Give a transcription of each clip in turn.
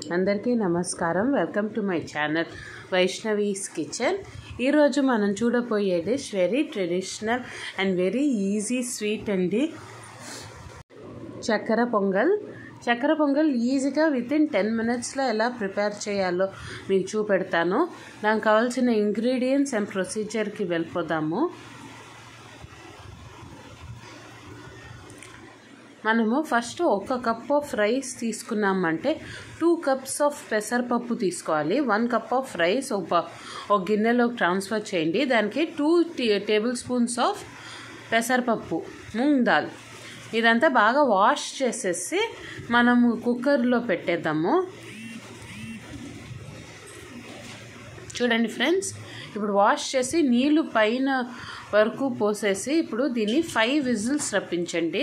అందరికీ నమస్కారం welcome to my channel Vaishnavi's kitchen ఈరోజు మనం చూడబోయే dish very traditional and very easy sweet అండి చక్కెర పొంగల్ చక్కెర పొంగల్ ఈజీగా విత్ ఇన్ టెన్ మినిట్స్లో ఎలా ప్రిపేర్ చేయాలో మీకు చూపెడతాను దానికి కావాల్సిన ఇంగ్రీడియంట్స్ అండ్ ప్రొసీజర్కి వెళ్ళిపోదాము మనము ఫస్ట్ ఒక కప్ ఆఫ్ రైస్ తీసుకున్నామంటే టూ కప్స్ ఆఫ్ పెసరపప్పు తీసుకోవాలి వన్ కప్ ఆఫ్ రైస్ ఒక ఒక గిన్నెలోకి ట్రాన్స్ఫర్ చేయండి దానికి టూ టేబుల్ స్పూన్స్ ఆఫ్ పెసరపప్పు మూంగ్ దాల్ ఇదంతా బాగా వాష్ చేసేసి మనము కుక్కర్లో పెట్టేద్దాము చూడండి ఫ్రెండ్స్ ఇప్పుడు వాష్ చేసి నీళ్ళు పైన వరకు పోసేసి ఇప్పుడు దీన్ని ఫైవ్ విజిల్స్ రప్పించండి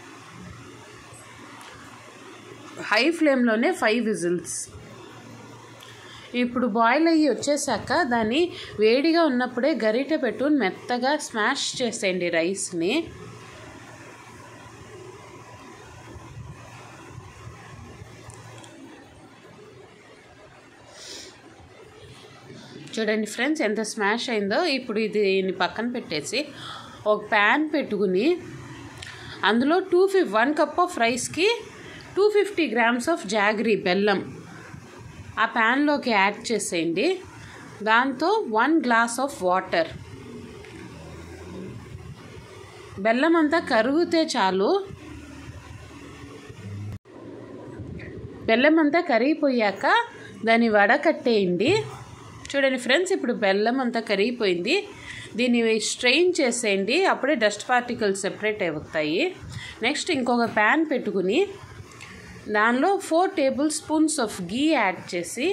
హై ఫ్లేమ్లోనే ఫైవ్ విజిల్స్ ఇప్పుడు బాయిల్ అయ్యి వచ్చేసాక దాన్ని వేడిగా ఉన్నప్పుడే గరిటె పెట్టు మెత్తగా స్మాష్ చేసేయండి రైస్ని చూడండి ఫ్రెండ్స్ ఎంత స్మాష్ అయిందో ఇప్పుడు ఇది దీన్ని పక్కన పెట్టేసి ఒక ప్యాన్ పెట్టుకుని అందులో two fif one cup of రైస్కి two fifty grams of jaggery బెల్లం ఆ ప్యాన్లోకి యాడ్ చేసేయండి దాంతో వన్ గ్లాస్ ఆఫ్ వాటర్ బెల్లం అంతా కరిగితే చాలు బెల్లం అంతా కరిగిపోయాక దాన్ని వడకట్టేయండి చూడండి ఫ్రెండ్స్ ఇప్పుడు బెల్లం అంతా కరిగిపోయింది దీన్ని స్ట్రెయిన్ చేసేయండి అప్పుడే డస్ట్ పార్టికల్స్ సెపరేట్ అవుతాయి నెక్స్ట్ ఇంకొక ప్యాన్ పెట్టుకుని దానిలో four tablespoons of ghee add చేసి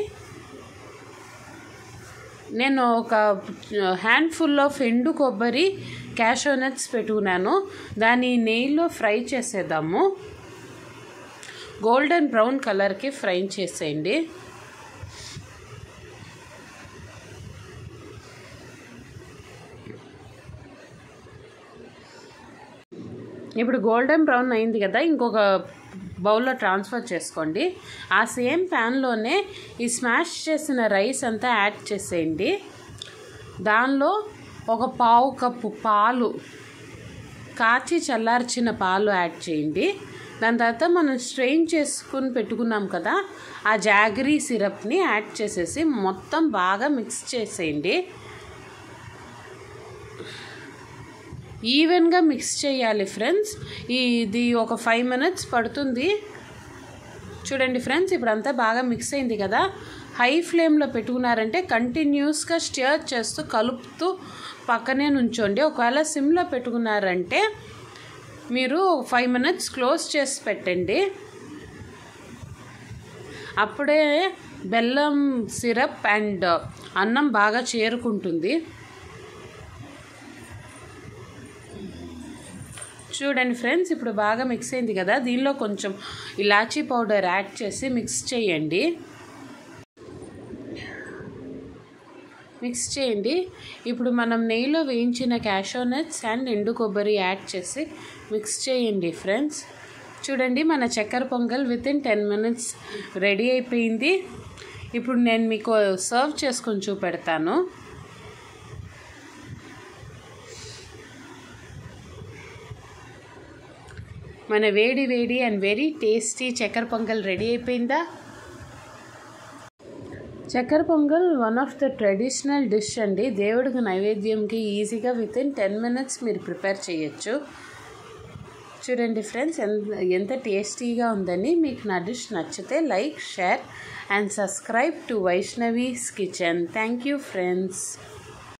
నేను ఒక హ్యాండ్ఫుల్ ఆఫ్ ఎండు కొబ్బరి క్యాషో నట్స్ పెట్టుకున్నాను దాన్ని నెయ్యిలో ఫ్రై చేసేద్దాము గోల్డెన్ బ్రౌన్ కలర్కి ఫ్రై చేసేయండి ఇప్పుడు గోల్డెన్ బ్రౌన్ అయింది కదా ఇంకొక బౌల్లో ట్రాన్స్ఫర్ చేసుకోండి ఆ సేమ్ ప్యాన్లోనే ఈ స్మాష్ చేసిన రైస్ అంతా యాడ్ చేసేయండి దానిలో ఒక పావు కప్పు పాలు కాచి చల్లార్చిన పాలు యాడ్ చేయండి దాని తర్వాత మనం స్ట్రెయిన్ చేసుకుని పెట్టుకున్నాం కదా ఆ జాగరీ సిరప్ని యాడ్ చేసేసి మొత్తం బాగా మిక్స్ చేసేయండి ఈవెన్గా మిక్స్ చేయాలి ఫ్రెండ్స్ ఇది ఒక ఫైవ్ మినిట్స్ పడుతుంది చూడండి ఫ్రెండ్స్ ఇప్పుడు అంతా బాగా మిక్స్ అయింది కదా హై ఫ్లేమ్లో పెట్టుకున్నారంటే కంటిన్యూస్గా స్టియర్ చేస్తూ కలుపుతూ పక్కనే నుంచోండి ఒకవేళ సిమ్లో పెట్టుకున్నారంటే మీరు ఫైవ్ మినిట్స్ క్లోజ్ చేసి పెట్టండి అప్పుడే బెల్లం సిరప్ అండ్ అన్నం బాగా చేరుకుంటుంది చూడండి ఫ్రెండ్స్ ఇప్పుడు బాగా మిక్స్ అయింది కదా దీనిలో కొంచెం ఇలాచీ పౌడర్ యాడ్ చేసి మిక్స్ చేయండి మిక్స్ చేయండి ఇప్పుడు మనం నెయ్యిలో వేయించిన క్యాషో నట్స్ అండ్ ఎండు కొబ్బరి యాడ్ చేసి మిక్స్ చేయండి ఫ్రెండ్స్ చూడండి మన చక్కెర pongal within ten minutes ready అయిపోయింది ఇప్పుడు నేను మీకు సర్వ్ చేసుకొని చూపెడతాను మన వేడి వేడి అండ్ వెరీ టేస్టీ చక్కెర పొంగల్ రెడీ అయిపోయిందా చక్కెర pongal one of the traditional dish అండి దేవుడికి నైవేద్యంకి ఈజీగా విత్ ఇన్ టెన్ మినిట్స్ మీరు ప్రిపేర్ చేయొచ్చు చూడండి ఫ్రెండ్స్ ఎంత ఎంత టేస్టీగా ఉందని మీకు నా డిష్ నచ్చితే like share and subscribe to Vaishnavi's kitchen thank you friends